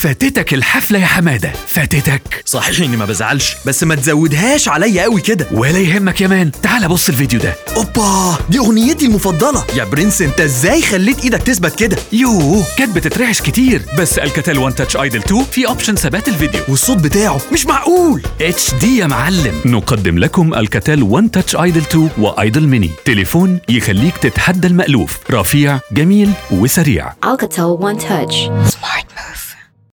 فاتتك الحفلة يا حمادة فاتتك صحيح اني ما بزعلش بس ما تزودهاش عليا قوي كده ولا يهمك يا مان تعال بص الفيديو ده اوبا دي اغنيتي المفضله يا برنس انت ازاي خليت ايدك تثبت كده يوه كانت بتترعش كتير بس الكاتيل وان تاتش ايدل 2 في اوبشن ثبات الفيديو والصوت بتاعه مش معقول اتش دي يا معلم نقدم لكم الكاتيل وان تاتش ايدل 2 وايدل ميني تليفون يخليك تتحدى المألوف رفيع جميل وسريع Alcatel One Touch. Smart move.